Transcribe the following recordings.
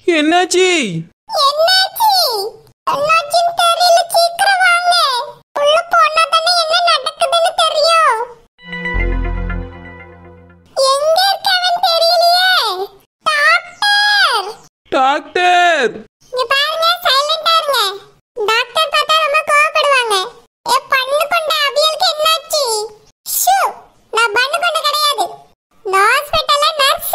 என்னாச்சு என்னாச்சு என்னாச்சுன்னு தெரியல சீக்கிரம் வாங்க உள்ள போனா தானே என்ன நடக்குதுன்னு தெரியும் எங்க இருக்கவன் தெரியலையே டாக்டர் டாக்டர் இங்க பாருங்க சைலண்டா இருங்க டாக்டர் பார்த்தா ரொம்ப கோவப்படுவாங்க ஏ பண்ணு கொண்ட அபியலுக்கு என்னாச்சு ஷூ நான் பண்ணு கொண்ட கிடையாது நான் ஹாஸ்பிடல்ல நர்ஸ்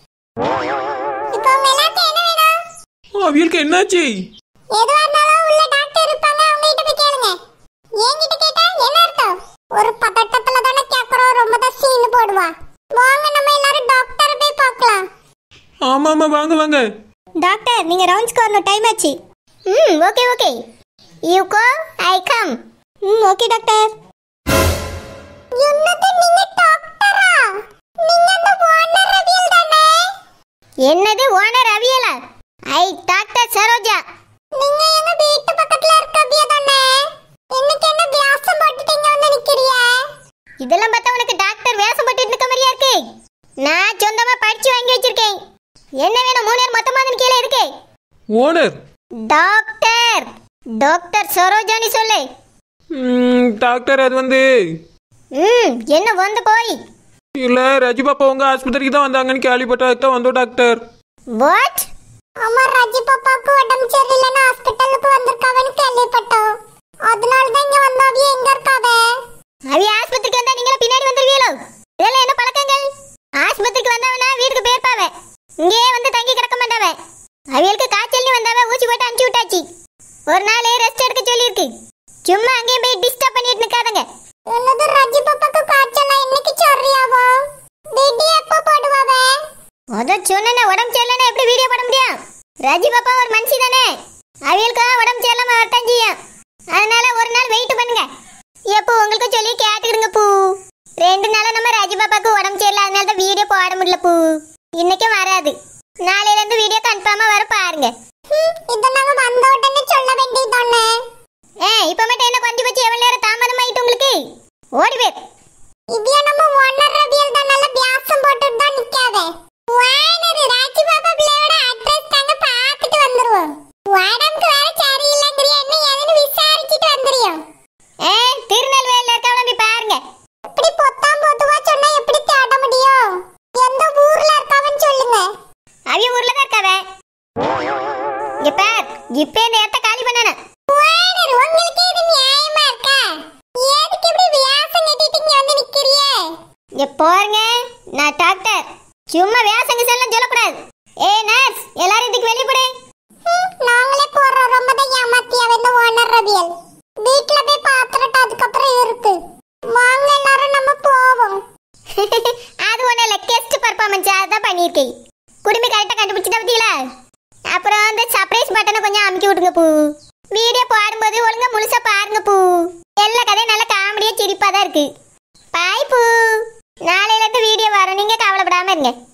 இப்போ உங்க எல்லாருக்கும் என்ன வேணும் அவியலுக்கு என்னாச்சு எதுவா இருந்தாலும் உள்ள டாக்டர் இருப்பாங்க அவங்க கிட்ட போய் கேளுங்க என்கிட்ட கேட்டா என்ன அர்த்தம் ஒரு பதட்டத்துல தானே கேக்குறோம் ரொம்ப தான் சீன் போடுவா வாங்க நம்ம எல்லாரும் டாக்டர் போய் பார்க்கலாம் ஆமா ஆமா வாங்க வாங்க டாக்டர் நீங்க ரவுண்ட்ஸ்க்கு வரணும் டைம் ஆச்சு hmm okay okay you go I come hmm okay doctor என்னது நீங்க டாக்டரா நீங்க அந்த ஓனர் ரவியல் தானே என்னது ஓனர் ரவியலா ஐ டாக்டர் சரோஜா நீங்க எங்க வீட்டு பக்கத்துல இருக்க அபியா தானே இன்னைக்கு என்ன வியாசம் போட்டுட்டீங்க வந்து நிக்கிறிய இதெல்லாம் பார்த்தா உனக்கு டாக்டர் வேஷம் போட்டு இருக்க மாதிரியா இருக்கு நான் சொந்தமா படிச்சு வாங்கி வச்சிருக்கேன் என்ன வேணும் மூணு நேரம் மொத்தமா வந்து கீழே இருக்கு ஓனர் டாக்டர் டாக்டர் சரோஜானி சொல்லு ம், டாக்டர் அது வந்து ம் என்ன வந்து போய் இல்ல ரஜி பாப்பா உங்க ஆஸ்பத்திரிக்கு தான் வந்தாங்கன்னு கேள்விப்பட்டா தான் வந்தோம் டாக்டர் வாட் அம்மா ராஜி பாப்பாக்கு உடம்பு சரியில்லைன்னு ஹாஸ்பிட்டலுக்கு வந்திருக்காவன்னு கேள்விப்பட்டோம் அதனால தான் இங்க வந்தாவிய எங்க இருக்காவ அவி ஆஸ்பத்திரிக்கு வந்தா நீங்க பின்னாடி வந்துருவீங்களோ இதெல்லாம் என்ன பழக்கங்கள் ஆஸ்பத்திரிக்கு வந்தவனா வீட்டுக்கு போயிருப்பாவ இங்கேயே வந்து தங்கி கிடக்க மாட்டாவ அவியலுக்கு காய்ச்சல்னு வந்தாவ ஊசி போட்டு அனுப்பிச்சு விட்டாச்சு ஒரு நாள் ரெஸ்ட் எடுக்க சொல்லியிருக்கு சும்மா அங்கேயும் போய் டிஸ்டர்ப் பண்ணிட்டு நிக்காதங்க என்னது ராஜி பாப்பாக்கு காய்ச்சல் இன்னைக்கு சொல்றியாவோ வீடியோ எப்போ போடுவாவ அத சொன்னேனே உடம்பு சரியில்லைன்னா எப்படி வீடியோ போட முடியும் ராஜி பாப்பா ஒரு மனுஷி தானே அவியலுக்கு உடம்பு சரியில்லாம வரத்தான் செய்யும் அதனால ஒரு நாள் வெயிட் பண்ணுங்க எப்போ உங்களுக்கு சொல்லி கேட்டுக்கிடுங்க பூ ரெண்டு நாளா நம்ம ராஜி பாப்பாக்கு உடம்பு சரியில்லை அதனால தான் வீடியோ போட முடியல பூ இன்னைக்கும் வராது நாளையில இருந்து வீடியோ கன்ஃபார்மா வர பாருங்க இத நாங்க வந்த உடனே சொல்ல வேண்டியதானே ஏ இப்ப மட்டும் என்ன கொஞ்சம் வச்சு எவ்வளவு நேரம் தாமதம் ஆயிட்டு உங்களுக்கு ஓடி போய் இவ்வியா நம்ம ஓனர் ரவியல் தான் நல்ல வியாசம் போட்டுட்டு தான் நிக்காதே ஓனர் ராஜி பாபா பிள்ளையோட அட்ரஸ் தாங்க பார்த்துட்டு வந்துருவோம் உடம்புக்கு வேற சரியில்லைங்கிறிய என்ன ஏதுன்னு விசாரிச்சுட்டு வந்துருவோம் ஏ திருநெல்வேலியில இருக்கவள போய் பாருங்க இப்படி பொத்தாம் பொதுவா சொன்னா எப்படி தேட முடியும் எந்த ஊர்ல இருக்காவன்னு சொல்லுங்க அவிய ஊர்ல தான் இருக்காவே இங்க பார் இப்ப இந்த இடத்த காலி பண்ணணும் உங்களுக்கு இது நியாயமா இருக்கா எதுக்கு இப்படி வியாசம் கட்டிட்டு இங்க வந்து நிக்கிறியே இங்க பாருங்க நான் டாக்டர் சும்மா வியாசங்க செல்லாம் சொல்லக்கூடாது ஏ நர்ஸ் எல்லாரும் இதுக்கு வெளிய போடு நாங்களே போறோம் ரொம்ப தான் ஏமாத்தியா இந்த ஓனர் ரபியல் வீட்ல போய் பாத்துட்டு அதுக்கப்புறம் இருக்கு வாங்க எல்லாரும் நம்ம போவோம் அது ஒண்ணு இல்ல கெஸ்ட் பர்ஃபார்மன்ஸ் அதான் பண்ணிருக்கேன் குடும்பி கரெக்டா கண்டுபிடிச்சிட்டா பத்தியில அப்புறம் அந்த சர்ப்ரைஸ் பட்டனை கொஞ்சம் அமுக்கி விடுங்க பூ வீடியோ பாடும்போது ஒழுங்கா முழுசா பாருங்க பூ எல்லா கதையும் நல்ல காமெடியா சிரிப்பா தான் இருக்கு பாய் பூ நாளையில இருந்து வீடியோ வரும் நீங்க கவலைப்படாம இருங்க